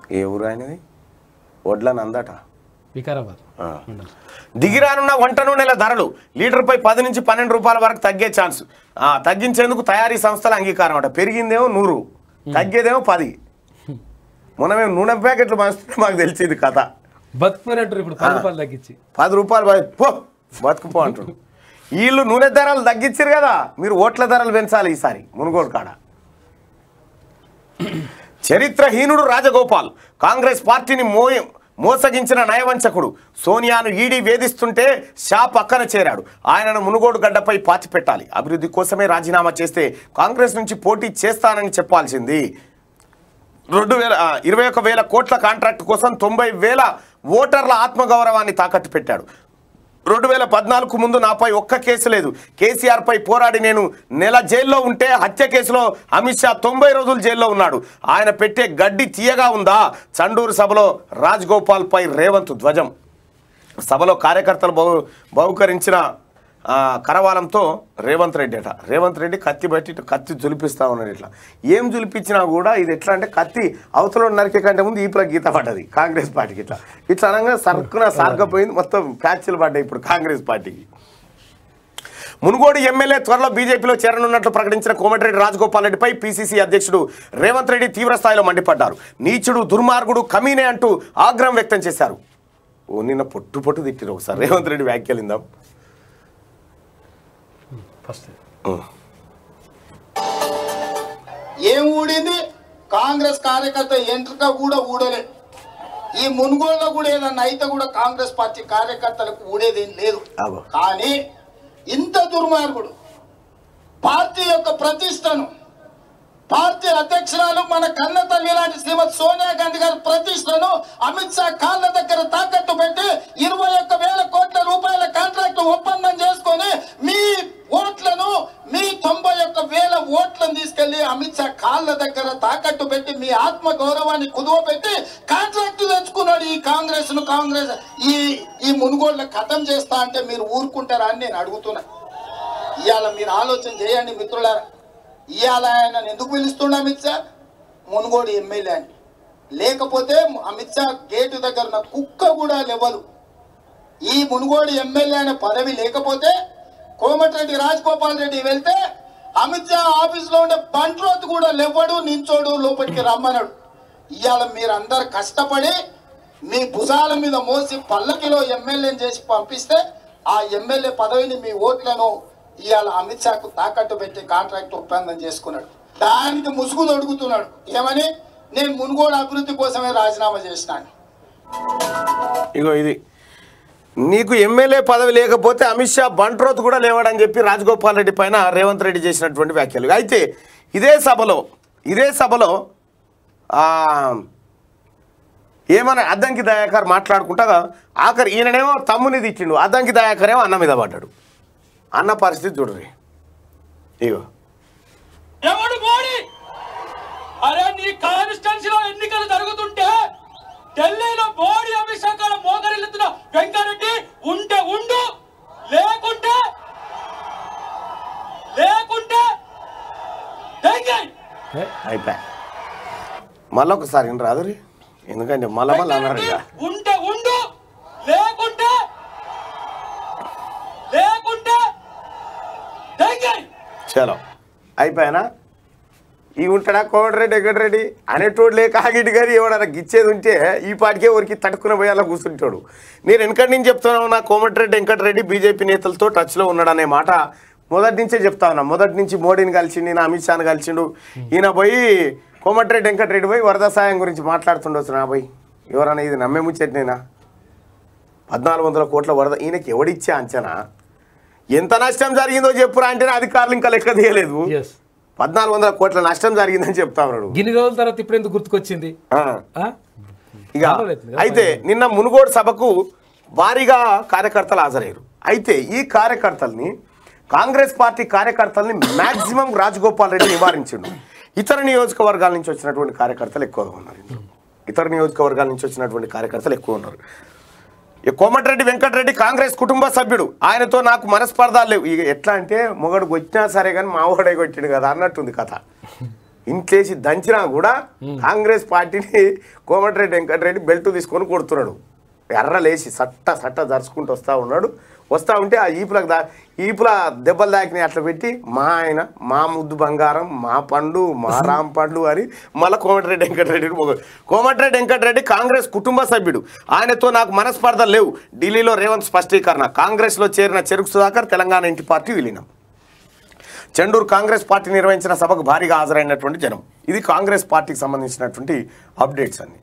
ఏ ఊరు ఆయనది వడ్లని అందట వికారాబాద్ ఆ. మండలం దిగిరానున్న వంట నూనెల ధరలు లీటర్పై పది నుంచి పన్నెండు రూపాయల వరకు తగ్గే ఛాన్స్ ఆ, తగ్గించేందుకు తయారీ సంస్థల అంగీకారం అట పెరిగిందేమో నూరు తగ్గేదేమో పది మొన్న మేము నూనె ప్యాకెట్లు పంచుతుంటే మాకు తెలిసింది కథ బతుకుపోయినట్టు ఇప్పుడు పది రూపాయలు తగ్గించి పది రూపాయలు పది- పో బతుకుపో అంటాడు వీళ్ళు నూనె ధరలు తగ్గించారు కదా మీరు ఓట్ల ధరలు పెంచాలి ఈసారి మునుగోడు కాడ చరిత్రహీనుడు రాజగోపాల్ కాంగ్రెస్ పార్టీని మోయ మోసగించిన నయవంచకుడు సోనియాను ఈడీ వేధిస్తుంటే షా పక్కన చేరాడు ఆయనను మునుగోడు గడ్డపై పాతి పెట్టాలి అభివృద్ధి కోసమే రాజీనామా చేస్తే కాంగ్రెస్ నుంచి పోటీ చేస్తానని చెప్పాల్సింది రెండు వేల ఆ, ఇరవై ఒక వేల కోట్ల కాంట్రాక్ట్ కోసం తొంభై వేల ఓటర్ల ఆత్మగౌరవాన్ని తాకట్టు పెట్టాడు రెండు వేల పద్నాలుగు ముందు నాపై ఒక్క కేసు లేదు కేసీఆర్పై పోరాడి నేను నెల జైల్లో ఉంటే హత్య కేసులో అమిత్ షా తొంభై రోజులు జైల్లో ఉన్నాడు ఆయన పెట్టే గడ్డి తీయగా ఉందా చండూరు సభలో రాజ్ గోపాల్ పై రేవంత్ ధ్వజం సభలో కార్యకర్తలు బహు బహుకరించిన ఆ, కరవాలంతో రేవంత్ రెడ్డి అట రేవంత్ రెడ్డి కత్తి బట్టి ఇటు కత్తి జులిపిస్తా ఉన్నాడు ఇట్లా ఏం జులిపించినా కూడా ఇది ఎట్లా అంటే కత్తి అవతల నరికే కంటే ముందు ఈపుల గీత పడ్డది కాంగ్రెస్ పార్టీకి ఇట్లా ఇట్లా అనగా సరుకున సారకపోయింది మొత్తం ప్యాచ్లు పడ్డాయి ఇప్పుడు కాంగ్రెస్ పార్టీకి మునుగోడు ఎమ్మెల్యే త్వరలో బీజేపీలో చేరనున్నట్లు ప్రకటించిన కోమటిరెడ్డి రాజగోపాల్ రెడ్డిపై పీసీసీ అధ్యక్షుడు రేవంత్ రెడ్డి తీవ్ర స్థాయిలో మండిపడ్డారు నీచుడు దుర్మార్గుడు కమీనే అంటూ ఆగ్రహం వ్యక్తం చేశారు ఓ నిన్న పొట్టు పొట్టు తిట్టిరు ఒకసారి రేవంత్ రెడ్డి వ్యాఖ్యలిందాం ఫస్ట్ ఏం ఊడింది కాంగ్రెస్ కార్యకర్త ఎంట్రుక కూడా ఊడలే ఈ మునుగోడులో కూడా ఏదన్నా అయితే కూడా కాంగ్రెస్ పార్టీ కార్యకర్తలకు ఊడేదేం లేదు అగో. కానీ ఇంత దుర్మార్గుడు పార్టీ యొక్క ప్రతిష్టను పార్టీ అధ్యక్షురాలు మన కన్న తల్లి లాంటి శ్రీమతి సోనియా గాంధీ గారి ప్రతిష్టను అమిత్ షా కాళ్ళ దగ్గర తాకట్టు పెట్టి ఇరవై ఒక్క వేల కోట్ల రూపాయల కాంట్రాక్ట్ ఒప్పందం చేసుకొని మీ ఓట్లను మీ తొంభై ఒక్క వేల ఓట్లను తీసుకెళ్లి అమిత్ షా కాళ్ళ దగ్గర తాకట్టు పెట్టి మీ ఆత్మ గౌరవాన్ని కుదువ పెట్టి కాంట్రాక్ట్ తెచ్చుకున్నాడు ఈ కాంగ్రెస్ ను కాంగ్రెస్ ఈ ఈ మునుగోళ్ళ ఖతం చేస్తా అంటే మీరు ఊరుకుంటారా అని నేను అడుగుతున్నా ఇవాళ మీరు ఆలోచన చేయండి మిత్రులారా ఇవాళ ఆయన ఎందుకు పిలుస్తుండ అమిత్ షా మునుగోడు ఎమ్మెల్యే అని లేకపోతే అమిత్ షా గేటు దగ్గర ఉన్న కుక్క కూడా లేవదు ఈ మునుగోడు ఎమ్మెల్యే అనే పదవి లేకపోతే కోమటిరెడ్డి రాజగోపాల్ రెడ్డి వెళ్తే అమిత్ షా ఆఫీస్ లో ఉండే బంట్రోత్ కూడా లేవడు నించోడు లోపలికి రమ్మన్నాడు ఇవాళ మీరందరు కష్టపడి మీ భుజాల మీద మోసి పల్లకిలో ఎమ్మెల్యేని చేసి పంపిస్తే ఆ ఎమ్మెల్యే పదవిని మీ ఓట్లను ఇవాళ అమిత్ షాకు తాకట్టు పెట్టి కాంట్రాక్ట్ ఒప్పందం చేసుకున్నాడు దానికి ముసుగు తొడుగుతున్నాడు ఏమని నేను మునుగోడు అభివృద్ధి కోసమే రాజీనామా చేసినాను ఇగో ఇది నీకు ఎమ్మెల్యే పదవి లేకపోతే అమిత్ షా బంట్రోత్ కూడా లేవడని చెప్పి రాజగోపాల్ రెడ్డి పైన రేవంత్ రెడ్డి చేసినటువంటి వ్యాఖ్యలు అయితే ఇదే సభలో ఇదే సభలో ఆ, ఏమన్నా అద్దంకి దయాకర్ మాట్లాడుకుంటా ఆఖరి ఈయననేమో తమ్ముని తిట్టిండు అద్దంకి దయాకర్ ఏమో అన్న మీద పడ్డాడు అన్న పరిస్థితి చూడరి ఇగో ఎవడు మోడీ అరే నీ కాన్స్టిట్యున్సీలో ఎన్నికలు జరుగుతుంటే ఢిల్లీలో మోడీ అమిత్ షా గారు మోకరిల్లుతున్న వెంకరెడ్డి ఉంటే ఉండు లేకుంటే లేకుంటే దెంగేయ్. అయిపోయా మళ్ళీ ఒకసారి వినరా రాదురి ఎందుకంటే మళ్ళా మళ్ళీ అన్నారు ఇక ఉంటే ఉండు లేకుంటే లేకుంటే దెంగేయ్. చలో అయిపోయానా ఈ ఉంటాడా కోమటిరెడ్డి వెంకటరెడ్డి అనేటోడు లేక ఆగిటి గారి ఎవడన్నా గిచ్చేది ఉంటే ఈ పాటికే ఊరికి తట్టుకుని పోయేలా కూర్చుంటాడు నేను వెనకటి నుంచి చెప్తున్నాను నా కోమటిరెడ్డి వెంకటరెడ్డి బీజేపీ నేతలతో టచ్లో ఉన్నాడనే మాట మొదటి నుంచే చెప్తా ఉన్నా మొదటి నుంచి మోడీని కలిసిండు ఈయన అమిత్ షాని కలిసిండు ఈయన పోయి కోమటిరెడ్డి వెంకటరెడ్డి పోయి వరద సాయం గురించి మాట్లాడుతుండొచ్చు నా పోయి ఎవరన్నా ఇది నమ్మే ముచ్చట్నేనా పద్నాలుగు వందల కోట్ల వరద ఈయనకి ఎవడిచ్చే అంచనా ఎంత నష్టం జరిగిందో చెప్పురా అంటే అధికారులు ఇంకా లెక్క తీయలేదు ఎస్ పద్నాలుగు వందల కోట్ల నష్టం జరిగిందని చెప్తా ఉన్నాడు గిన్ని రోజుల తర్వాత ఇప్పుడు ఎందుకు గుర్తుకొచ్చింది ఆ. ఆ? ఇక పర్వాలేదు కదా, అయితే నిన్న మునుగోడు సభకు భారీగా కార్యకర్తలు హాజరయ్యారు అయితే ఈ కార్యకర్తల్ని కాంగ్రెస్ పార్టీ కార్యకర్తల్ని మాక్సిమం రాజగోపాల్ రెడ్డి నివారించిండు ఇతర నియోజకవర్గాల నుంచి వచ్చినటువంటి కార్యకర్తలు ఎక్కువగా ఉన్నారు ఇందులో. ఇతర నియోజకవర్గాల నుంచి వచ్చినటువంటి కార్యకర్తలు ఎక్కువ ఉన్నారు ఈ కోమటిరెడ్డి వెంకటరెడ్డి కాంగ్రెస్ కుటుంబ సభ్యుడు ఆయనతో నాకు మనస్పర్ధాలు లేవు ఇక ఎట్లా అంటే మొగడు కొట్టినా సరే కానీ మావాడే కొట్టిడు కదా అన్నట్టుంది కథ ఇంట్లేసి దంచినా కూడా కాంగ్రెస్ పార్టీని కోమటిరెడ్డి వెంకటరెడ్డి బెల్ట్ తీసుకొని కొడుతున్నాడు ఎర్ర లేచి సట్ట సట్ట జరుచుకుంటూ వస్తూ ఉన్నాడు వస్తూ ఉంటే ఆ ఈపులకు దా ఈపుల దెబ్బలు దాకినాయి అట్లా పెట్టి మా ఆయన మా ముద్దు బంగారం మా పండు మా రామ్ పండు అని మళ్ళీ కోమటిరెడ్డి వెంకటరెడ్డి మొగ- కోమటిరెడ్డి వెంకటరెడ్డి కాంగ్రెస్ కుటుంబ సభ్యుడు ఆయనతో నాకు మనస్పర్ధలు లేవు ఢిల్లీలో రేవంత్ స్పష్టీకరణ కాంగ్రెస్లో చేరిన చెరుకు సుధాకర్ తెలంగాణ ఇంటి పార్టీ విలీనం చెండూరు కాంగ్రెస్ పార్టీ నిర్వహించిన సభకు భారీగా హాజరైనటువంటి జనం ఇది కాంగ్రెస్ పార్టీకి సంబంధించినటువంటి అప్డేట్స్ అన్ని